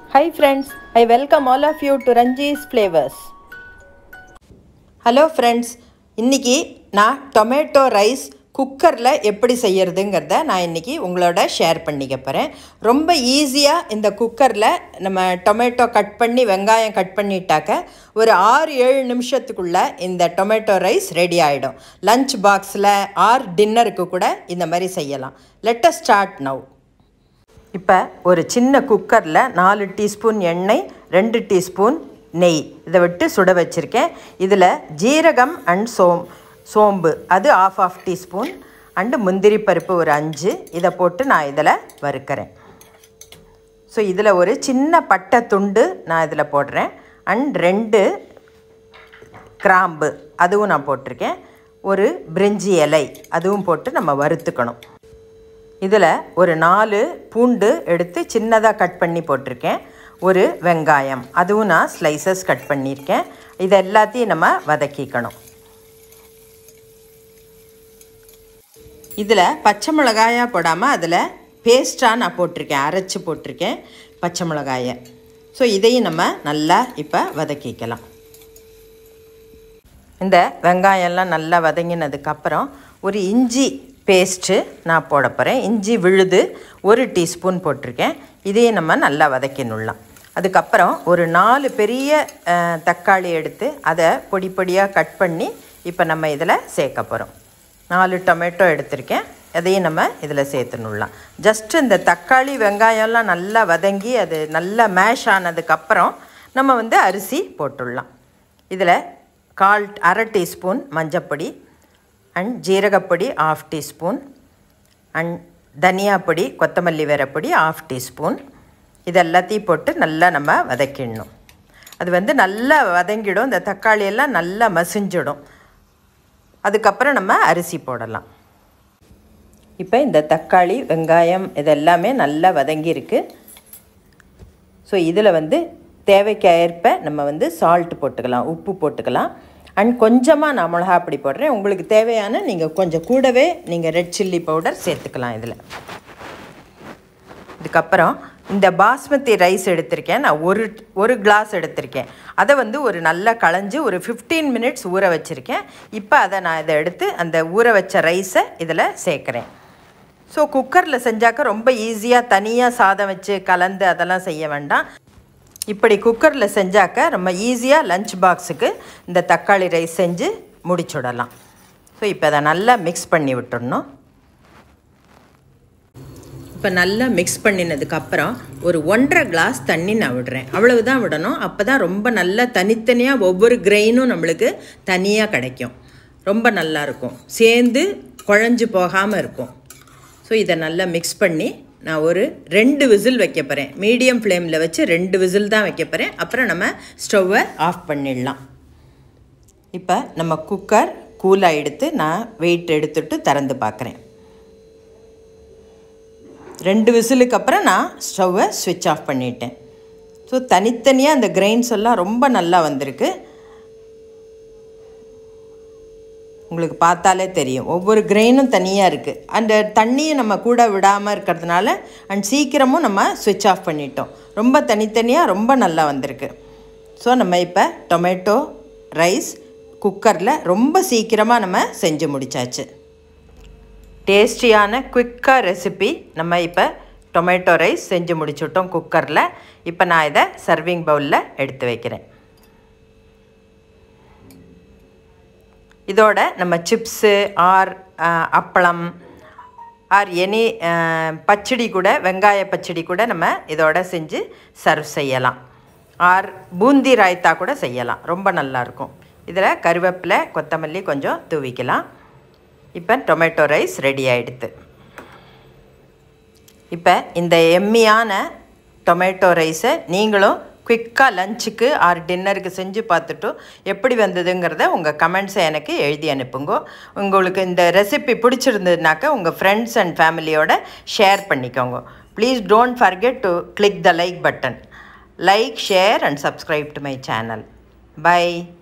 Hi friends, I welcome all of you to Ranji's Flavors. Hello friends இன்றைக்கி நான் tomato rice குக்கரில் எப்படி செய்யறதுங்கிறத நான் இன்றைக்கி உங்களோட ஷேர் பண்ணிக்க போகிறேன் ரொம்ப ஈஸியாக இந்த குக்கரில் நம்ம டொமேட்டோ கட் பண்ணி வெங்காயம் கட் பண்ணிட்டாக்க ஒரு ஆறு ஏழு நிமிஷத்துக்குள்ளே இந்த டொமேட்டோ ரைஸ் ரெடி ஆகிடும் லஞ்ச் பாக்ஸில் ஆர் டின்னருக்கு கூட இந்த மாதிரி செய்யலாம் லெட்ட ஸ்டார்ட் நவ் இப்போ ஒரு சின்ன குக்கரில் நாலு டீஸ்பூன் எண்ணெய் ரெண்டு டீஸ்பூன் நெய் இதை விட்டு சுட வச்சுருக்கேன் இதில் ஜீரகம் அண்ட் சோம் சோம்பு அது ஆஃப் ஆஃப் டீஸ்பூன் அண்டு முந்திரி பருப்பு ஒரு அஞ்சு இதை போட்டு நான் இதில் வறுக்கிறேன் ஸோ இதில் ஒரு சின்ன பட்டை துண்டு நான் இதில் போடுறேன் அண்ட் ரெண்டு கிராம்பு அதுவும் நான் போட்டிருக்கேன் ஒரு பிரிஞ்சி இலை அதுவும் போட்டு நம்ம வறுத்துக்கணும் இதில் ஒரு நாலு பூண்டு எடுத்து சின்னதாக கட் பண்ணி போட்டிருக்கேன் ஒரு வெங்காயம் அதுவும் நான் ஸ்லைசஸ் கட் பண்ணியிருக்கேன் இது எல்லாத்தையும் நம்ம வதக்கிக்கணும் இதில் பச்சை மிளகாயாக போடாமல் அதில் பேஸ்ட்டாக நான் போட்டிருக்கேன் அரைச்சி போட்டிருக்கேன் பச்சை மிளகாயை ஸோ இதையும் நம்ம நல்லா இப்போ வதக்கிக்கலாம் இந்த வெங்காயம்லாம் நல்லா வதங்கினதுக்கப்புறம் ஒரு இஞ்சி பேஸ்ட்டு நான் போட போகிறேன் இஞ்சி விழுது ஒரு டீஸ்பூன் போட்டிருக்கேன் இதையும் நம்ம நல்லா வதக்கினுடலாம் அதுக்கப்புறம் ஒரு நாலு பெரிய தக்காளி எடுத்து அதை பொடி பொடியாக கட் பண்ணி இப்போ நம்ம இதில் சேர்க்க போகிறோம் நாலு டொமேட்டோ எடுத்திருக்கேன் அதையும் நம்ம இதில் சேர்த்துனுடலாம் ஜஸ்ட்டு இந்த தக்காளி வெங்காயம்லாம் நல்லா வதங்கி அது நல்லா மேஷ் ஆனதுக்கப்புறம் நம்ம வந்து அரிசி போட்டுடலாம் இதில் கால் அரை டீஸ்பூன் மஞ்சப்பொடி அண்ட் ஜீரகப்பொடி ஆஃப் டீஸ்பூன் அண்ட் தனியாப்பொடி கொத்தமல்லி வேறப்பொடி ஆஃப் டீஸ்பூன் இது எல்லாத்தையும் போட்டு நல்லா நம்ம வதக்கிடணும் அது வந்து நல்லா வதங்கிடும் இந்த தக்காளி எல்லாம் நல்லா மசிஞ்சிடும் அதுக்கப்புறம் நம்ம அரிசி போடலாம் இப்போ இந்த தக்காளி வெங்காயம் இதெல்லாமே நல்லா வதங்கியிருக்கு ஸோ இதில் வந்து தேவைக்கு ஏற்ப நம்ம வந்து சால்ட் போட்டுக்கலாம் உப்பு போட்டுக்கலாம் அண்ட் கொஞ்சமாக நான் மிளகா அப்படி போடுறேன் உங்களுக்கு தேவையான நீங்கள் கொஞ்சம் கூடவே நீங்கள் ரெட் சில்லி பவுடர் சேர்த்துக்கலாம் இதில் இதுக்கப்புறம் இந்த பாஸ்மதி ரைஸ் எடுத்திருக்கேன் நான் ஒரு ஒரு கிளாஸ் எடுத்திருக்கேன் அதை வந்து ஒரு நல்லா களைஞ்சு ஒரு ஃபிஃப்டீன் மினிட்ஸ் ஊற வச்சுருக்கேன் இப்போ அதை நான் இதை எடுத்து அந்த ஊற வச்ச ரைஸை இதில் சேர்க்குறேன் ஸோ குக்கரில் செஞ்சாக்க ரொம்ப ஈஸியாக தனியாக சாதம் வச்சு கலந்து அதெல்லாம் செய்ய வேண்டாம் இப்படி குக்கரில் செஞ்சாக்க ரொம்ப ஈஸியாக லஞ்ச் பாக்ஸுக்கு இந்த தக்காளி ரைஸ் செஞ்சு முடிச்சுடலாம் ஸோ இப்போ அதை நல்லா மிக்ஸ் பண்ணி விட்டுடணும் இப்போ நல்லா மிக்ஸ் பண்ணினதுக்கப்புறம் ஒரு ஒன்றரை கிளாஸ் தண்ணி நான் விடுறேன் அவ்வளவு தான் விடணும் அப்போ தான் ரொம்ப நல்லா தனித்தனியாக ஒவ்வொரு கிரெயினும் நம்மளுக்கு தனியாக கிடைக்கும் ரொம்ப நல்லாயிருக்கும் சேர்ந்து குழஞ்சு போகாமல் இருக்கும் ஸோ இதை நல்லா மிக்ஸ் பண்ணி நான் ஒரு ரெண்டு விசில் வைக்க போகிறேன் மீடியம் ஃப்ளேமில் வச்சு ரெண்டு விசில் தான் வைக்க போகிறேன் அப்புறம் நம்ம ஸ்டவ்வை ஆஃப் பண்ணிடலாம் இப்போ நம்ம குக்கர் கூலாக எடுத்து நான் வெயிட் எடுத்துட்டு திறந்து பார்க்குறேன் ரெண்டு விசிலுக்கு அப்புறம் நான் ஸ்டவ்வை ஸ்விட்ச் ஆஃப் பண்ணிட்டேன் ஸோ தனித்தனியாக அந்த கிரெயின்ஸ் எல்லாம் ரொம்ப நல்லா வந்திருக்கு உங்களுக்கு பார்த்தாலே தெரியும் ஒவ்வொரு கிரெயினும் தனியாக இருக்குது அந்த தண்ணியும் நம்ம கூட விடாமல் இருக்கிறதுனால அண்ட் சீக்கிரமும் நம்ம ஸ்விட்ச் ஆஃப் பண்ணிட்டோம் ரொம்ப தனித்தனியாக ரொம்ப நல்லா வந்திருக்கு ஸோ நம்ம இப்போ டொமேட்டோ ரைஸ் குக்கரில் ரொம்ப சீக்கிரமாக நம்ம செஞ்சு முடித்தாச்சு டேஸ்டியான குயிக்காக ரெசிபி நம்ம இப்போ டொமேட்டோ ரைஸ் செஞ்சு முடிச்சுட்டோம் குக்கரில் இப்போ நான் இதை சர்விங் பவுலில் எடுத்து வைக்கிறேன் இதோட நம்ம சிப்ஸு ஆர் அப்பளம் ஆர் எனி பச்சடி கூட வெங்காய பச்சடி கூட நம்ம இதோட செஞ்சு சர்வ் செய்யலாம் ஆர் பூந்தி ராய்த்தா கூட செய்யலாம் ரொம்ப நல்லாயிருக்கும் இதில் கருவேப்பிலை கொத்தமல்லி கொஞ்சம் தூவிக்கலாம் இப்போ டொமேட்டோ ரைஸ் ரெடி ஆகிடுது இப்போ இந்த எம்மியான டொமேட்டோ ரைஸை நீங்களும் குயிக்காக லஞ்சுக்கு ஆர் டின்னருக்கு செஞ்சு பார்த்துட்டு எப்படி வந்ததுங்கிறத உங்கள் கமெண்ட்ஸை எனக்கு எழுதி அனுப்புங்க உங்களுக்கு இந்த ரெசிபி பிடிச்சிருந்ததுனாக்கா உங்கள் ஃப்ரெண்ட்ஸ் அண்ட் ஃபேமிலியோட ஷேர் பண்ணிக்கோங்க please don't forget to click the like button like share and subscribe to my channel by